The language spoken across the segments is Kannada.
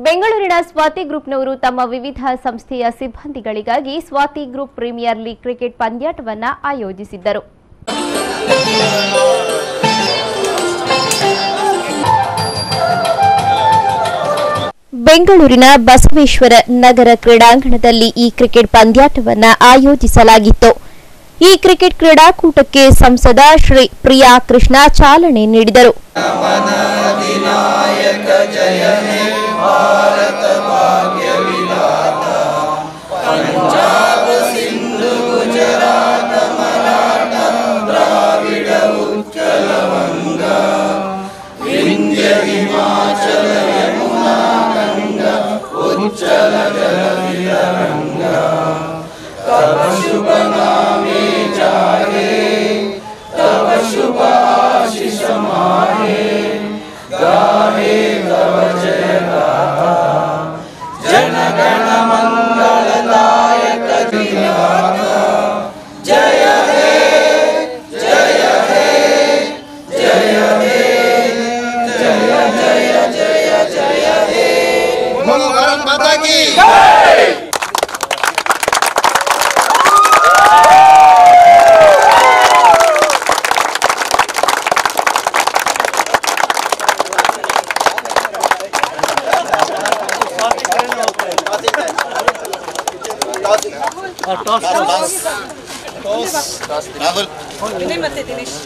ಬೆಂಗಳೂರಿನ ಸ್ವಾತಿ ಗ್ರೂಪ್ನವರು ತಮ್ಮ ವಿವಿಧ ಸಂಸ್ಥೆಯ ಸಿಬ್ಬಂದಿಗಳಿಗಾಗಿ Swathi group premier league cricket ಪಂದ್ಯಾಟವನ್ನು ಆಯೋಜಿಸಿದ್ದರು ಬೆಂಗಳೂರಿನ ಬಸವೇಶ್ವರ ನಗರ ಕ್ರೀಡಾಂಗಣದಲ್ಲಿ ಈ ಕ್ರಿಕೆಟ್ ಪಂದ್ಯಾಟವನ್ನು ಆಯೋಜಿಸಲಾಗಿತ್ತು ಈ ಕ್ರಿಕೆಟ್ ಕ್ರೀಡಾಕೂಟಕ್ಕೆ ಸಂಸದ ಶ್ರೀ ಪ್ರಿಯಾ ಕೃಷ್ಣ ಚಾಲನೆ ನೀಡಿದರು बोलो भारत माता की ರಾಹುಲ್ ವಿನಯ್ ಮತ್ತೆ ದಿನೇಶ್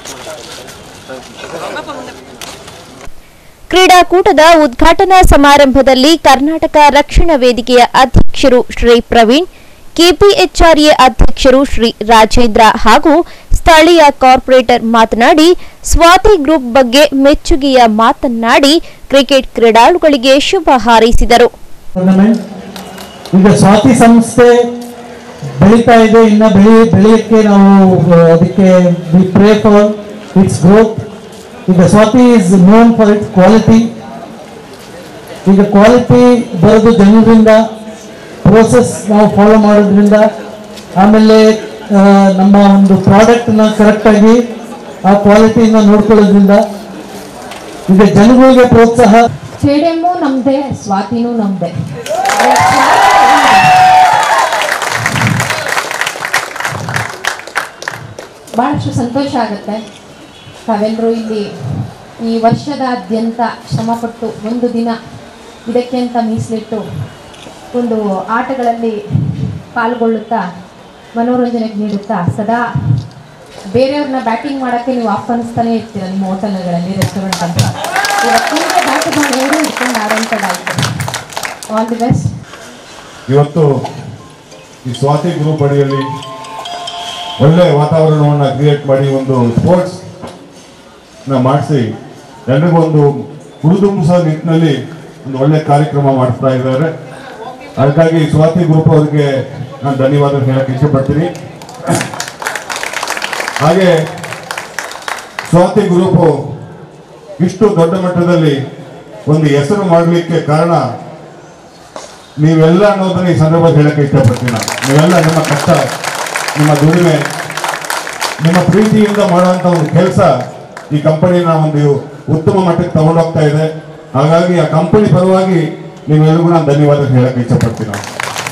ಪಾಪ ಮುಂದೆ ಕ್ರೀಡಾಕೂಟದ ಉದ್ಘಾಟನಾ ಸಮಾರಂಭದಲ್ಲಿ ಕರ್ನಾಟಕ ರಕ್ಷಣಾ ವೇದಿಕೆಯ ಅಧ್ಯಕ್ಷರು ಶ್ರೀ ಪ್ರವೀಣ್ ಕೆಪಿಎಚ್ಆರ್ಎ ಅಧ್ಯಕ್ಷರು ಶ್ರೀ ರಾಜೇಂದ್ರ ಹಾಗೂ ಸ್ಥಳೀಯ ಕಾರ್ಪೊರೇಟರ್ ಮಾತನಾಡಿ ಸ್ವಾತಿ ಗ್ರೂಪ್ ಬಗ್ಗೆ ಮೆಚ್ಚುಗೆಯ ಮಾತನಾಡಿ ಕ್ರಿಕೆಟ್ ಕ್ರೀಡಾಳುಗಳಿಗೆ ಶುಭ ಹಾರೈಸಿದರು ಟೂರ್ನಮೆಂಟ್ ಈಗ ಸ್ವಾತಿ ಸಂಸ್ಥೆ ಬೆಳೀತಾ ಇದೆ ಇನ್ನ ಬೆಳಿ ಬೆಳೆಯಕ್ಕೆ ನಾವು ಆ, ಅದಕ್ಕೆ we pray for its growth ಈಗ Swathi is known for its quality ಈಗ ಕ್ವಾಲಿಟಿ ಬರೋದು ಜನರಿಂದ ಪ್ರೋಸೆಸ್ ನಾವು ಫಾಲೋ ಮಾಡೋದ್ರಿಂದ ಆಮೇಲೆ ಆ, ನಮ್ಮ ಒಂದು ಪ್ರಾಡಕ್ಟ್ನ ಕರೆಕ್ಟಾಗಿ ಆ ಕ್ವಾಲಿಟಿನ ನೋಡ್ಕೊಳ್ಳೋದ್ರಿಂದ ಈಗ ಜನಗಳಿಗೆ ಪ್ರೋತ್ಸಾಹ ಸ್ಟೇಡಿಯಮ್ಮು ನಮ್ದೇ ಸ್ವಾತಿನೂ ನಮ್ದೇ ಬಹಳಷ್ಟು ಸಂತೋಷ ಆಗುತ್ತೆ ತಾವೆಲ್ಲರೂ ಇಲ್ಲಿ ಈ ವರ್ಷದಾದ್ಯಂತ ಶ್ರಮಪಟ್ಟು ಒಂದು ದಿನ ಇದಕ್ಕೆ ಅಂತ ಮೀಸಲಿಟ್ಟು ಒಂದು ಆಟಗಳಲ್ಲಿ ಪಾಲ್ಗೊಳ್ಳುತ್ತಾ ಮನೋರಂಜನೆಗೆ ನೀಡುತ್ತಾ ಸದಾ ಬೇರೆಯವ್ರನ್ನ ಬ್ಯಾಟಿಂಗ್ ಮಾಡೋಕ್ಕೆ ನೀವು ಆಹ್ವಾನಿಸ್ತಾನೆ ಇರ್ತೀರ ನಿಮ್ಮ ಹೋಟೆಲ್ಗಳಲ್ಲಿ ರೆಸ್ಟೋರೆಂಟ್ ಅಂತ ಇವತ್ತು ಬ್ಯಾಟ್ ಬಾಲ್ ಎರಡು ಇಟ್ಕೊಂಡು ಆಡೋಂಥದ್ದಾಯ್ತು ಆಲ್ ದಿ ಬೆಸ್ಟ್ ಇವತ್ತು ಈ ಸ್ವಾತಿ ಗ್ರೂಪ್ ಅಡಿಯಲ್ಲಿ ಒಳ್ಳೆ ವಾತಾವರಣವನ್ನು ಕ್ರಿಯೇಟ್ ಮಾಡಿ ಒಂದು ಸ್ಪೋರ್ಟ್ಸ್ ನ ಮಾಡಿಸಿ ಎಲ್ರಿಗೂ ಒಂದು ಹುರಿದುಂಬಿಸೋ ನಿಟ್ಟಿನಲ್ಲಿ ಒಂದು ಒಳ್ಳೆ ಕಾರ್ಯಕ್ರಮ ಮಾಡಿಸ್ತಾ ಇದ್ದಾರೆ ಅದಕ್ಕಾಗಿ ಸ್ವಾತಿ ಗ್ರೂಪ್ ಅವರಿಗೆ ನಾನು ಧನ್ಯವಾದ ಹೇಳಕ್ಕೆ ಇಷ್ಟಪಡ್ತೀನಿ ಹಾಗೆ ಸ್ವಾತಿ ಗ್ರೂಪು ಇಷ್ಟು ದೊಡ್ಡ ಮಟ್ಟದಲ್ಲಿ ಒಂದು ಹೆಸರು ಮಾಡಲಿಕ್ಕೆ ಕಾರಣ ನೀವೆಲ್ಲ ಅನ್ನೋದನ್ನ ಈ ಸಂದರ್ಭದಲ್ಲಿ ಹೇಳಕ್ಕೆ ಇಷ್ಟಪಡ್ತೀನಿ ನಾನು. ನೀವೆಲ್ಲ ನಿಮ್ಮ ಕಷ್ಟ ನಿಮ್ಮ ದುಡಿಮೆ ನಿಮ್ಮ ಪ್ರೀತಿಯಿಂದ ಮಾಡುವಂತ ಒಂದು ಕೆಲಸ ಈ ಕಂಪನಿನ ಒಂದು ಉತ್ತಮ ಮಟ್ಟಕ್ಕೆ ತಗೊಂಡೋಗ್ತಾ ಇದೆ ಹಾಗಾಗಿ ಆ ಕಂಪನಿ ಪರವಾಗಿ ನೀವೆಲ್ಲರಿಗೂ ನಾನು ಧನ್ಯವಾದ ಹೇಳಕ್ಕೆ ಇಷ್ಟಪಡ್ತೀನಿ ನಾನು.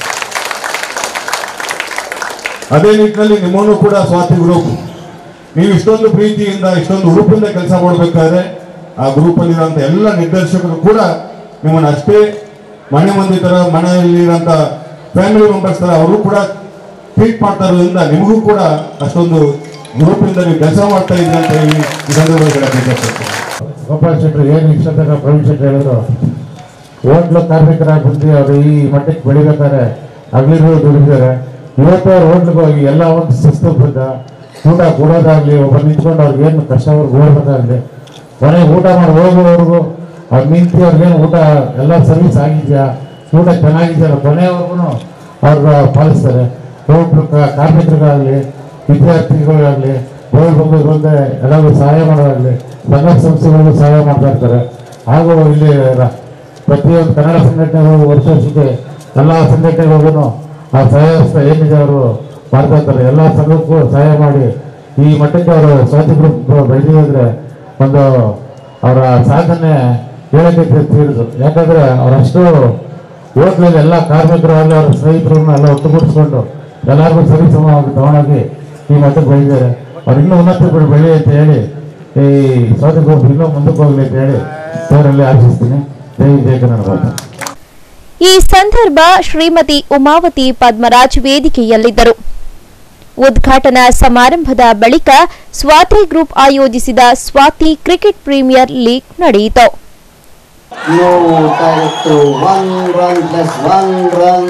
ಅದೇ ನಿಟ್ಟಿನಲ್ಲಿ ನಿಮ್ಮನ್ನು ಕೂಡ ಸ್ವಾತಿ ಗ್ರೂಪ್ ನೀವು ಇಷ್ಟೊಂದು ಪ್ರೀತಿಯಿಂದ ಇಷ್ಟೊಂದು ಹುರುಪಿಂದ ಕೆಲಸ ಮಾಡಬೇಕಾದ್ರೆ ಆ ಗ್ರೂಪಲ್ಲಿರುವಂಥ ಎಲ್ಲ ನಿರ್ದೇಶಕರು ಕೂಡ ನಿಮ್ಮನ್ನು ಅಷ್ಟೇ ಮನೆ ಮಂದಿ ತರ ಮನೆಯಲ್ಲಿರೋಂಥ ಫ್ಯಾಮಿಲಿ ಮೆಂಬರ್ಸ್ ತರ ಅವರು ಕೂಡ ಟ್ರೀಟ್ ಮಾಡ್ತಾ ಇರೋದ್ರಿಂದ ನಿಮಗೂ ಕೂಡ ಅಷ್ಟೊಂದು ಗ್ರೂಪಿಂದ ನೀವು ಕೆಲಸ ಮಾಡ್ತಾ ಇದ್ದೀರಿ ಅಂತ ಹೇಳಿ ಈ ಸಂದರ್ಭದಲ್ಲಿ ಹೇಳಕ್ಕೆ ಇಷ್ಟಪಡ್ತೀನಿ ಗೋಪಾಲ್ ಶೆಟ್ರು ಏನು ಇಷ್ಟತನ ಪ್ರವೀಣ್ ಶೆಟ್ಟಿ ಹೇಳಿದ್ರು ಹೋಟ್ಲು ಕಾರ್ಮಿಕರಾಗಿ ಬಂದು ಅವರು ಈ ಮಟ್ಟಕ್ಕೆ ಬೆಳಿಬೇಕಾದ್ರೆ ಹಗಲಿರು ದುಡಿದಿದ್ದಾರೆ ಇವತ್ತು ಅವ್ರು ಹೋಟ್ಲಿಗೆ ಹೋಗಿ ಎಲ್ಲ ಒಂದು ಶಿಸ್ತು ಬಂದ ಊಟ ಕೊಡೋದಾಗ್ಲಿ ಒಬ್ಬ ನಿಂತ್ಕೊಂಡು ಅವ್ರಿಗೆ ಏನು ಕಷ್ಟ ಅವ್ರಿಗೆ ಓಡ್ಬೇಕಾಗ್ಲಿ ಕೊನೆಗೆ ಊಟ ಮಾಡಿ ಹೋಗೋವರೆಗೂ ಅವ್ರು ನಿಂತು ಅವ್ರಿಗೇನು ಊಟ ಎಲ್ಲ ಸರ್ವಿಸ್ ಆಗಿದೆಯಾ ಊಟ ಚೆನ್ನಾಗಿದೆಯಲ್ಲ ಕೊನೆಯವರೆಗೂ ಅವ್ರಿಗೆ ಪಾಲಿಸ್ತಾರೆ ಹೋಟ್ಲು ಕಾರ್ಮಿಕರಿಗಾಗಲಿ ವಿದ್ಯಾರ್ಥಿಗಳಿಗಾಗಲಿ ಬೋಲ್ ಬಂದು ಬಂದೆ ಎಲ್ಲರಿಗೂ ಸಹಾಯ ಮಾಡೋದಾಗಲಿ ಸಂಘ ಸಂಸ್ಥೆಗಳಿಗೂ ಸಹಾಯ ಮಾಡ್ತಾ ಇರ್ತಾರೆ ಹಾಗೂ ಇಲ್ಲಿ ರ- ಪ್ರತಿಯೊಂದು ಕನ್ನಡ ಸಂಘಟನೆಗಳು ವರ್ಷ ವರ್ಷಕ್ಕೆ ಎಲ್ಲ ಸಂಘಟನೆಗಳಿಗೂ ಆ ಸಹಾಯ ಹಸ್ತ ಏನಿದೆ ಅವರು ಮಾಡ್ತಾ ಇರ್ತಾರೆ ಎಲ್ಲ ಸಂಘಕ್ಕೂ ಸಹಾಯ ಮಾಡಿ ಈ ಮಟ್ಟಕ್ಕೆ ಅವರು ಸ್ವಾತಿ ಗ್ರೂಪ್ ಬೆಳೆದಿದ್ರೆ ಒಂದು ಅವರ ಸಾಧನೆ ಹೇಳಕ್ಕೆ ತೀರಿದ್ರು ಯಾಕಂದ್ರೆ ಅವರಷ್ಟು ಹೋಟ್ಲಲ್ಲಿ ಎಲ್ಲ ಕಾರ್ಮಿಕರು ಆಗಲಿ ಅವರ ಸ್ನೇಹಿತರನ್ನ ಎಲ್ಲ ಒಟ್ಟುಗೂಡಿಸ್ಕೊಂಡು ಎಲ್ಲರಿಗೂ ಸರಿ ಸಮವಾಗಿ ತಗೊಂಡೋಗಿ ಈ ಮಟ್ಟಕ್ಕೆ ಬೆಳೆದಿದ್ದಾರೆ ಅವ್ರು ಇನ್ನೂ ಉನ್ನತ ಬೆಳೆ ಬೆಳಿ ಅಂತ ಹೇಳಿ ಈ ಸ್ವಾತಂತ್ರ್ಯ ಗ್ರೂಪ್ ಇನ್ನೂ ಮುಂದಕ್ಕೆ ಹೋಗ್ಲಿ ಅಂತ ಹೇಳಿ ದೇವರಲ್ಲಿ ಆಶಿಸ್ತೀನಿ ಜೈ ಜಯ ಕನ್ನಡ ಮಾತು ಈ ಸಂದರ್ಭ ಶ್ರೀಮತಿ ಉಮಾವತಿ ಪದ್ಮರಾಜ್ ವೇದಿಕೆಯಲ್ಲಿದ್ದರು ಉದ್ಘಾಟನಾ ಸಮಾರಂಭದ ಬಳಿಕ ಸ್ವಾತಿ ಗ್ರೂಪ್ ಆಯೋಜಿಸಿದ ಸ್ವಾತಿ ಕ್ರಿಕೆಟ್ ಪ್ರೀಮಿಯರ್ ಲೀಗ್ ನಡೆಯಿತು No direct to one run plus one run.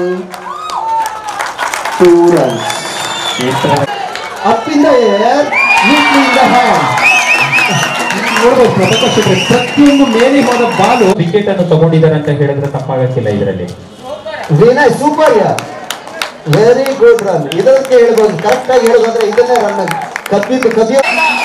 Two runs. Up in the air, neatly in the hand. ನೋಡ್ಬೋದು ಪ್ರಭಾಕರ್ ಶೆಟ್ಟಿ ಪ್ರತಿಯೊಂದು ಮೇಲೆ ಹೋದ ಬಾಲು ವಿಕೆಟ್ ಅನ್ನು ತಗೊಂಡಿದ್ದಾರೆ ಅಂತ ಹೇಳಿದ್ರೆ ತಪ್ಪಾಗಕ್ಕಿಲ್ಲ ಇದರಲ್ಲಿ Vinay, super yeah. Very good run ಇದಕ್ಕೆ ಹೇಳ್ಬೋದು ಕರೆಕ್ಟ್ ಆಗಿ ಹೇಳ್ಬೋದ್ರೆ ಇದನ್ನೇ ರನ್ ಕದ್ದಿದ್ದು ಕದಿಯೋ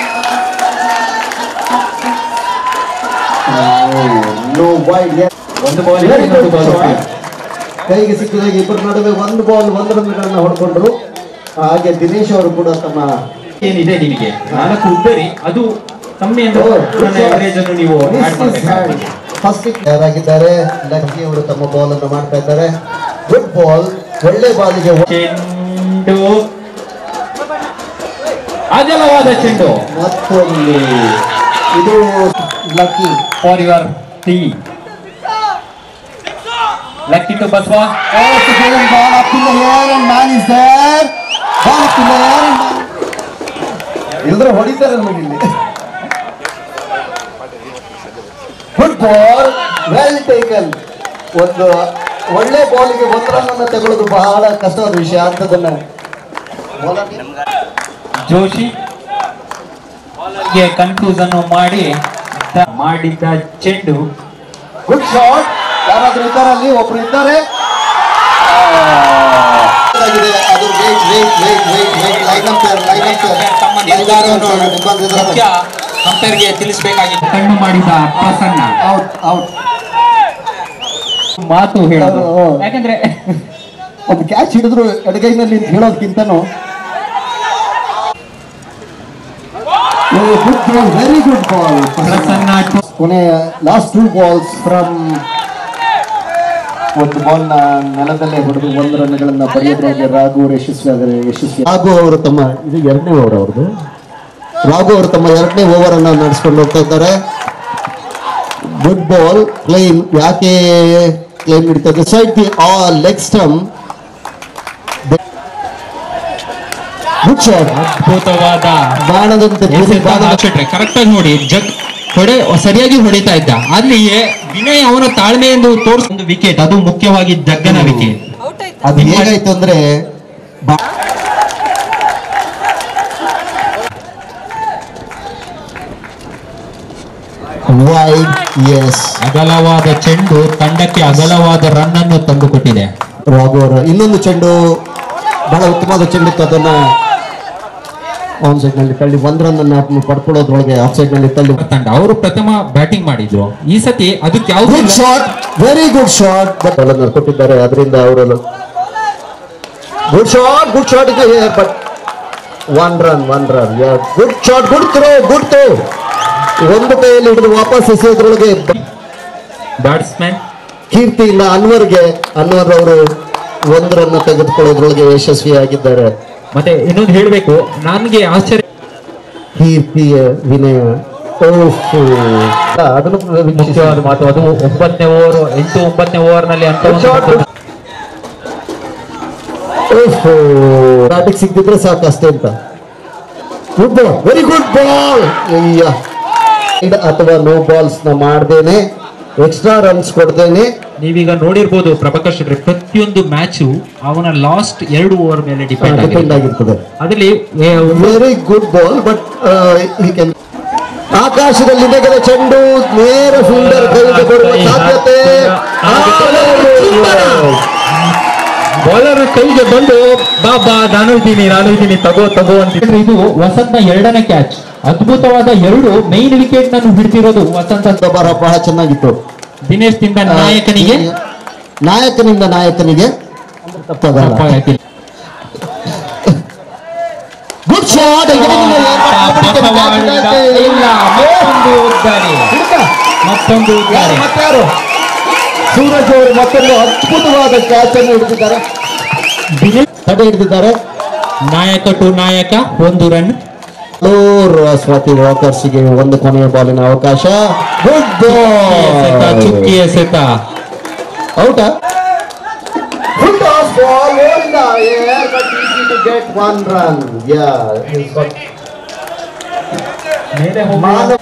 ನೋ ವೈಡ್ ಒಂದು ಬಾಲ್ ಇನ್ನೊಂದು ಬಾಲ್ ಕೈಗೆ ಸಿಕ್ಕಿದಾಗ ಇಬ್ಬರ ನಡುವೆ ಒಂದು ಬಾಲ್ ಒಂದು ರನ್ಗಳನ್ನ ಹೊಡ್ಕೊಂಡ್ರು ಹಾಗೆ ದಿನೇಶ್ ಅವರು ಕೂಡ ತಮ್ಮ ಏನಿದೆ ನಿಮಗೆ ನಾಲ್ಕು ಉದ್ದರಿ ಅದು ಕಮ್ಮಿ ಅಂತ ಅವರೇಜ್ ಅನ್ನು ನೀವು ಆಡ್ ಮಾಡಬೇಕಾಗ್ತದೆ ಫಸ್ಟ್ ತಯಾರಾಗಿದ್ದಾರೆ ಲಕ್ಕಿ ಅವರು ತಮ್ಮ ಬಾಲ್ ಅನ್ನು ಮಾಡ್ತಾ ಇದ್ದಾರೆ ಗುಡ್ ಬಾಲ್ ಒಳ್ಳೆ ಬಾಲಿಗೆ ಚೆಂಡು ಅಗಲವಾದ ಚೆಂಡು ಮತ್ತೊಂದು ಇದು lucky for your team lucky to Basava ball up in the air and man is there ball up in the air and ಇಲ್ದ್ರೆ ಹೊಡಿತಾರೆ ನೋಡಿ ಇಲ್ಲಿ ಗುಡ್ ಬಾಲ್ ವೆಲ್ ಟೇಕನ್ ಒಂದು ಒಳ್ಳೆ ಬಾಲಿಗೆ ಒಂದು ರನ್ ಅನ್ನು ತಗೊಳ್ಳೋದು ಬಹಳ ಕಷ್ಟವಾದ ವಿಷಯ ಅಂತದನ್ನ ಜೋಶಿ ಗೆ ಕನ್ಫ್ಯೂಸ್ ಅನ್ನು ಮಾಡಿ ತ- ಮಾಡಿದ್ದ ಚೆಂಡು ಗುಡ್ ಶಾಟ್ ಯಾರಾದ್ರೂ ಇದ್ದಾರಲ್ಲಿ ಒಬ್ರು ಇದ್ದಾರೆ ಆಗಿದೆ. ಅದು wait wait wait wait wait line up line up ತಮ್ಮ ನಿರ್ಧಾರವನ್ನು ಮುಖ್ಯ ಅಂಪೈರ್ಗೆ ತಿಳಿಸಬೇಕಾಗಿತ್ತು ಕಣ್ಣು ಮಾಡಿದ ಪ್ರಸನ್ನ ಔಟ್ ಔಟ್ ಮಾತು ಹೇಳೋದು ಓ. ಯಾಕಂದ್ರೆ ಒಂದು ಕ್ಯಾಚ್ ಹಿಡಿದ್ರು ಎಡಗೈನಲ್ಲಿ ಅಂತ ಹೇಳೋದಕ್ಕಿಂತನೂ good ball very good ball Prasanna to- ಕೊನೆ ಲಾಸ್ಟ್ ಟೂ ಬಾಲ್ಸ್ ಫ್ರಮ್ ಒಂದು ಬಾಲ್ ನ ನೆಲದಲ್ಲೇ ಹೊಡೆದು ಒಂದು ರನ್ಗಳನ್ನ ಪಡೆಯೋದ್ರಲ್ಲಿ ರಾಘು ಅವರು ಯಶಸ್ವಿ ಆದರೆ ಯಶಸ್ವಿ ರಾಘು ಅವರು ತಮ್ಮ ಇದು ಎರಡನೇ ಓವರ್ ಅವ್ರದ್ದು ರಾಘು ಅವರು ತಮ್ಮ ಎರಡನೇ ಓವರ್ ಅನ್ನ ನಡೆಸ್ಕೊಂಡು ಹೋಗ್ತಾ ಇದ್ದಾರೆ ಗುಡ್ ಬಾಲ್ ಕ್ಲೈಮ್ ಯಾಕೆ ಕ್ಲೈಮ್ ಹಿಡಿತಾರೆ side the all leg stump good shot ಅದ್ಭುತವಾದ ಬಾಣದಂತೆ ಬೂದಿ ಬಾಣದ ಕರೆಕ್ಟ್ ಆಗಿ ನೋಡಿ ಜಗ್ ಹೊಡೆ ಸರಿಯಾಗಿ ಹೊಡಿತಾ ಇದ್ದ ಅಲ್ಲಿಯೇ ವಿನಯ್ ಅವನ ತಾಳ್ಮೆಯನ್ನು ತೋರಿಸ ಒಂದು ವಿಕೆಟ್ ಅದು ಮುಖ್ಯವಾಗಿ ಜಗ್ಗನ ವಿಕೆಟ್ ಅದು ಹೇಗಾಯ್ತು ಅಂದ್ರೆ ಬಾ- ವೈಡ್ ಎಸ್ ಅಗಲವಾದ ಚೆಂಡು ತಂಡಕ್ಕೆ ಅಗಲವಾದ ರನ್ ಅನ್ನು ತಂದುಕೊಟ್ಟಿದೆ ರಾಘು ಅವರ ಇನ್ನೊಂದು ಚೆಂಡು ಬಹಳ ಉತ್ತಮವಾದ ಚೆಂಡು ಇತ್ತು ಅದನ್ನ ಆನ್ ಸೈಡ್ ನಲ್ಲಿ ತಳ್ಳಿ ಒಂದ್ ರನ್ ಅನ್ನು ಪಡ್ಕೊಳ್ಳೋದ್ರೊಳಗೆ ಆಫ್ ಸೈಡ್ ನಲ್ಲಿ ತಳ್ಳಿ ತಂಡ ಅವರು ಪ್ರಥಮ ಬ್ಯಾಟಿಂಗ್ ಮಾಡಿದ್ರು ಈ ಸತಿ ಅದಕ್ಕೆ ಯಾವುದೇ good shot very good shot but ಅಲ್ಲ ಕೊಟ್ಟಿದ್ದಾರೆ ಅದರಿಂದ ಅವರು ಗುಡ್ ಶಾಟ್ ಗುಡ್ ಶಾಟ್ ಇದೆ but one run one run good shot good throw good throw ಒಂದು ಕೈಯಲ್ಲಿ ಹಿಡಿದು ವಾಪಸ್ ಎಸೆಯೋದ್ರೊಳಗೆ ಬ್ಯಾಟ್ಸ್ಮನ್ ಕೀರ್ತಿಯಿಂದ ಅನ್ವರ್ಗೆ ಅನ್ವರ್ ಅವರು ಒಂದು ರನ್ ತೆಗೆದುಕೊಳ್ಳೋದ್ರೊಳಗೆ ಯಶಸ್ವಿಯಾಗಿದ್ದಾರೆ ಮತ್ತೆ ಇನ್ನೊಂದು ಹೇಳ್ಬೇಕು ನನಗೆ ಆಶ್ಚರ್ಯ ಕೀರ್ತಿಯ ವಿನಯ ಓಹ್ ಅದನ್ನು ವೀಕ್ಷಿಸಿ. ಮುಖ್ಯವಾದ ಮಾತು ಅದು ಒಂಬತ್ತನೇ ಓವರ್ ಎಂಟು ಒಂಬತ್ತನೇ ಓವರ್ ನಲ್ಲಿ ಅಂತ ಒಂದು ಓಹೋ ಬ್ಯಾಟಿಗೆ ಸಿಕ್ತಿದ್ರೆ ಸಾಕು ಅಷ್ಟೇ ಅಂತ good ball very good ball ಅಯ್ಯ ಇದು ಅಥವಾ ನೋ ಬಾಲ್ಸ್ ನ ಮಾಡ್ದೇನೆ ಎಕ್ಸ್ಟ್ರಾ ರನ್ಸ್ ಕೊಡ್ದೇನೆ ನೀವೀಗ ನೋಡಿರ್ಬೋದು ಪ್ರಭಾಕರ್ ಶೆಟ್ಟಿ ಪ್ರತಿಯೊಂದು ಮ್ಯಾಚು ಅವನ ಲಾಸ್ಟ್ ಎರಡು ಓವರ್ ಮೇಲೆ ಡಿಪೆಂಡ್ ಡಿಪೆಂಡ್ ಆಗಿದೆ ಆಗಿರ್ತದೆ ಅದರಲ್ಲಿ ಏ, ಒಂದು very good ball but can ಆಕಾಶದಲ್ಲಿ ನೆಗೆದ ಚೆಂಡು ನೇರ ಫೀಲ್ಡರ್ ಕೈಗೆ ಕೊಡುವ ಸಾಧ್ಯತೆ ಆ, ಚಿಂತನ. ಬೌಲರ್ ಕೈಗೆ ಬಂದು ಬಾ ಬಾ ನಾನು ಇದ್ದೀನಿ ನಾನು ಇದ್ದೀನಿ ತಗೋ ತಗೋ ಅಂತ ಇದು ವಸಂತ ಎರಡನೇ ಕ್ಯಾಚ್ ಅದ್ಭುತವಾದ ಎರಡು ಮೈನ್ ವಿಕೆಟ್ ನಾನು ಹಿಡಿದಿರೋದು ವಸಂತ ಬರ ಬಹಳ ಚೆನ್ನಾಗಿತ್ತು ದಿನೇಶ್ ತಿಂದ ನಾಯಕನಿಗೆ ನಾಯಕನಿಂದ ನಾಯಕನಿಗೆ ತಪ್ಪಾಗಲ್ಲ ತಪ್ಪಾಗಕ್ಕಿಲ್ಲ. ಗುಡ್ ಶಾಟ್ ಬಸವಾಡಿದ ಇಲ್ಲ, ಮತ್ತೊಂದು ಉದ್ದಾರಿ. ಮತ್ತೆ ಮತ್ತೊಂದು ಯಾರು ಮತ್ತಾರು ಸೂರಜ್ ಅವರು ಮತ್ತೊಂದು ಅದ್ಭುತವಾದ ಕ್ಯಾಚ್ ಅನ್ನು ಹಿಡಿದಿದ್ದಾರೆ ದಿನೇಶ್ ತಡೆ ಹಿಡಿದಿದ್ದಾರೆ ನಾಯಕ ಟು ನಾಯಕ ಒಂದು ರನ್ ಫ್ಲೋರ್ ಸ್ವಾತಿ ವಾಕರ್ಸ್ಗೆ ಒಂದು ಕೊನೆಯ ಬಾಲಿನ ಅವಕಾಶ ಗುಡ್ ಎಸೆತ ಚುಕ್ಕಿ ಎಸೆತ ಔಟ Full toss ball over in the air, but easy to get one run. Yeah, he's got ಮೇಲೆ ಹೋಗಿ ಮಾನವ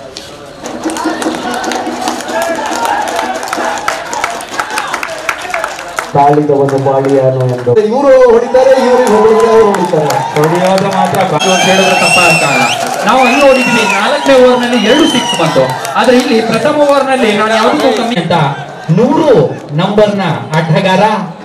ತಾಳಿದ ಒಂದು ಬಾಳಿಯನ್ನು ಎಂದು ಇವರು ಹೊಡಿತಾರೆ ಇವ್ರಿಗೆ ಹೊಡಿತಾರೆ ಅವ್ರು ಹೊಡಿತಾರೆ ಹೊಡೆಯೋದು ಮಾತ್ರ ಬಾಲು ಅಂತ ಹೇಳಿದ್ರೆ ತಪ್ಪಾಗಲ್ಲ ನಾವು ಅಲ್ಲಿ ನೋಡಿದ್ವಿ ನಾಲ್ಕನೇ ಓವರ್ ನಲ್ಲಿ ಎರಡು ಸಿಕ್ಸ್ ಬಂತು ಆದ್ರೆ ಇಲ್ಲಿ ಪ್ರಥಮ ಓವರ್ ನಲ್ಲಿ ನಾನು ಯಾವುದಕ್ಕೂ ಕಮ್ಮಿ ಅಂತ ನೂರು ನಂಬರ್ನ ಆಟಗಾರ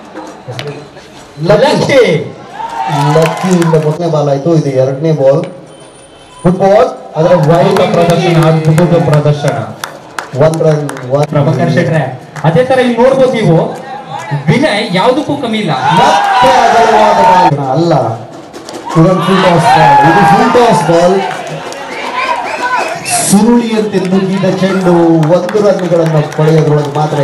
ಲಕ್ಕಿ ಲಕ್ಕಿಯಿಂದ ಮೊದಲನೇ ಬಾಲ್ ಆಯ್ತು ಇದು ಎರಡನೇ ಬಾಲ್ ಫುಟ್ಬಾಲ್ ಅದರ ಅದ್ಭುತ ಪ್ರದರ್ಶನ ಅದ್ಭುತ ಪ್ರದರ್ಶನ ಒನ್ ರನ್ ಒನ್ ಪ್ರಭಾಕರ್ ಶೆಟ್ರೆ ಅದೇ ತರ ಇಲ್ಲಿ ನೋಡ್ಬೋದು ನೀವು ವಿನಯ್ ಯಾವುದಕ್ಕೂ ಕಮ್ಮಿ ಇಲ್ಲ ಮತ್ತೆ ಅಗಲವಾದ ಬಾಲ್ ಅಲ್ಲ ಇದೊಂದು ಫುಲ್ ಟಾಸ್ ಬಾಲ್ ಇದು ಫುಲ್ ಟಾಸ್ ಬಾಲ್ ಸುರುಳಿಯಂತೆ ನುಗ್ಗಿದ ಚೆಂಡು ಒಂದು ರನ್ಗಳನ್ನು ಪಡೆಯೋದ್ರೊಳಗೆ ಮಾತ್ರ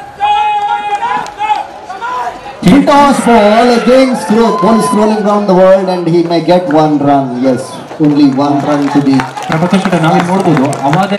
Full toss ball again scroll, ball scrolling around the world and he may get one run. Yes, only one run to be. Prabhakar ಶೆಟ್ರೆ ನಾವಿಲ್ಲಿ ನೋಡ್ಬೋದು ಅವಾಗ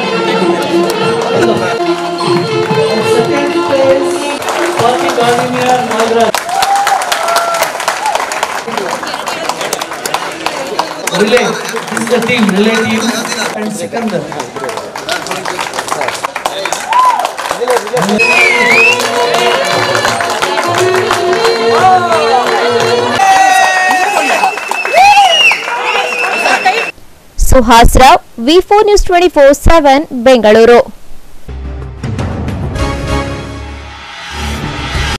Suhas Rao V four news twenty four seven Bengaluru